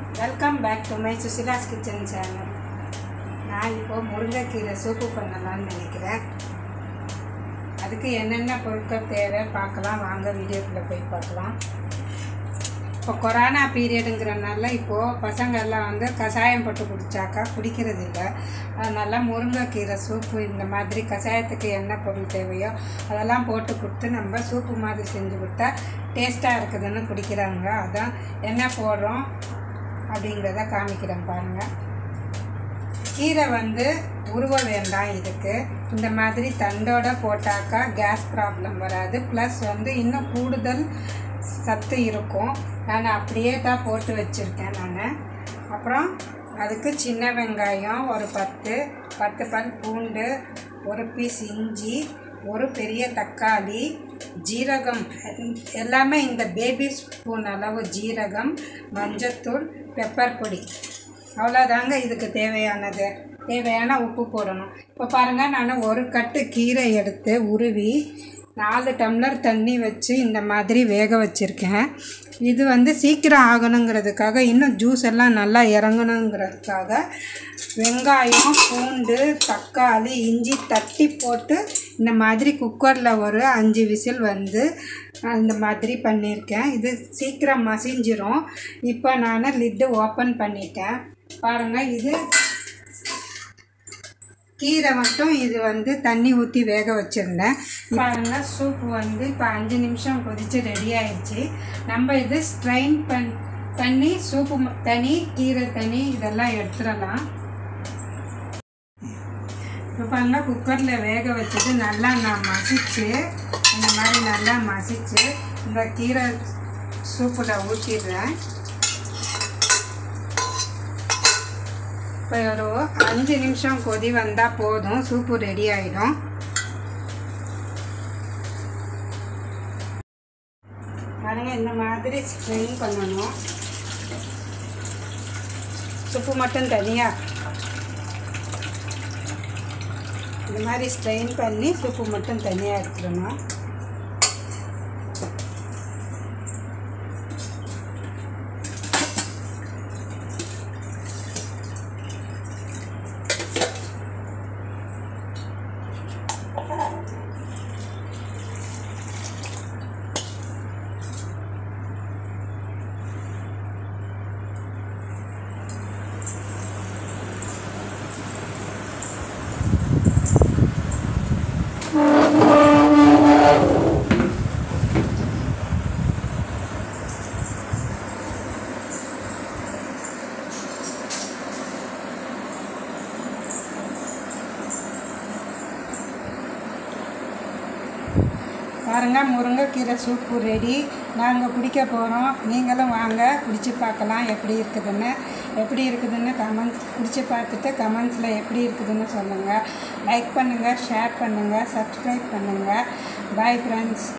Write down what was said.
welcome back to my Susila's kitchen channel நான் இப்போது முருங்கைக்கீரை சூப்பு பண்ணலாம்னு நினைக்கிறேன் அதுக்கு என்னென்ன பொருட்கள் தேவை பார்க்கலாம் வாங்க வீடியோக்குள்ளே போய் பார்க்கலாம் இப்போ கொரோனா பீரியடுங்கிறனால இப்போது பசங்க எல்லாம் வந்து கஷாயம் போட்டு குடித்தாக்கா குடிக்கிறது இல்லை அதனால் முருங்கைக்கீரை சூப்பு இந்த மாதிரி கஷாயத்துக்கு என்ன பொருள் தேவையோ அதெல்லாம் போட்டு கொடுத்து நம்ம சூப்பு மாதிரி செஞ்சு கொடுத்தா டேஸ்ட்டாக இருக்குதுன்னு குடிக்கிறாங்க அதான் என்ன போடுறோம் அப்படிங்கிறத காமிக்கிறேன் பாருங்கள் கீரை வந்து உருவ வேண்டாம் இதுக்கு இந்த மாதிரி தண்டோட போட்டாக்கா கேஸ் ப்ராப்ளம் வராது ப்ளஸ் வந்து இன்னும் கூடுதல் சத்து இருக்கும் நான் அப்படியே தான் போட்டு வச்சுருக்கேன் நான் அப்புறம் அதுக்கு சின்ன வெங்காயம் ஒரு பத்து பத்து பல் பூண்டு ஒரு பீஸ் இஞ்சி ஒரு பெரிய தக்காளி ஜீரகம் எல்லாமே இந்த பேபி ஸ்பூன் அளவு ஜீரகம் மஞ்சத்தூள் பெப்பர் பொடி அவ்வளோதாங்க இதுக்கு தேவையானது தேவையான உப்பு போடணும் இப்போ பாருங்கள் நான் ஒரு கட்டு கீரை எடுத்து உருவி நாலு டம்ளர் தண்ணி வச்சு இந்த மாதிரி வேக வச்சுருக்கேன் இது வந்து சீக்கிரம் ஆகணுங்கிறதுக்காக இன்னும் ஜூஸ் எல்லாம் நல்லா இறங்கணுங்கிறதுக்காக வெங்காயம் பூண்டு தக்காளி இஞ்சி தட்டி போட்டு இந்த மாதிரி குக்கரில் ஒரு அஞ்சு விசில் வந்து இந்த மாதிரி பண்ணியிருக்கேன் இது சீக்கிரம் மசிஞ்சிரும் இப்போ நான் லிட்டு ஓப்பன் பண்ணிட்டேன் பாருங்கள் இது கீரை மட்டும் இது வந்து தண்ணி ஊற்றி வேக வச்சுருந்தேன் பாருங்கள் சூப் வந்து இப்போ அஞ்சு நிமிஷம் கொதித்து ரெடி ஆயிடுச்சு நம்ம இது ஸ்ட்ரைன் பண் பண்ணி சூப்பு ம- தனி கீரை தனி இதெல்லாம் எடுத்துடலாம் இப்போ பாருங்க குக்கரில் வேக வச்சது நல்லா நான் மசிச்சு இந்த மாதிரி நல்லா மசிச்சு இந்த கீரை சூப்பில் ஊற்றிடுறேன் இப்போ ஒரு அஞ்சு நிமிஷம் கொதி வந்தால் போதும் சூப்பு ரெடி ஆகிடும் பாருங்க இந்த மாதிரி ஸ்ட்ரெயின் பண்ணணும் சூப்பு மட்டும் தனியாக இந்த மாதிரி ஸ்ட்ரெயின் பண்ணி சூப்பு மட்டும் தனியாக எடுத்துடணும் பாருங்க முருங்கைக்கீரை சூப்பு ரெடி நாங்கள் குடிக்க போகிறோம் நீங்களும் வாங்க குடிச்சு பார்க்கலாம் எப்படி இருக்குதுன்னு எப்படி இருக்குதுன்னு கமெண்ட்ஸ் குடிச்சு பார்த்துட்டு கமெண்ட்ஸில் எப்படி இருக்குதுன்னு சொல்லுங்கள் லைக் பண்ணுங்கள் ஷேர் பண்ணுங்கள் சப்ஸ்கிரைப் பண்ணுங்கள் பாய் ஃப்ரெண்ட்ஸ்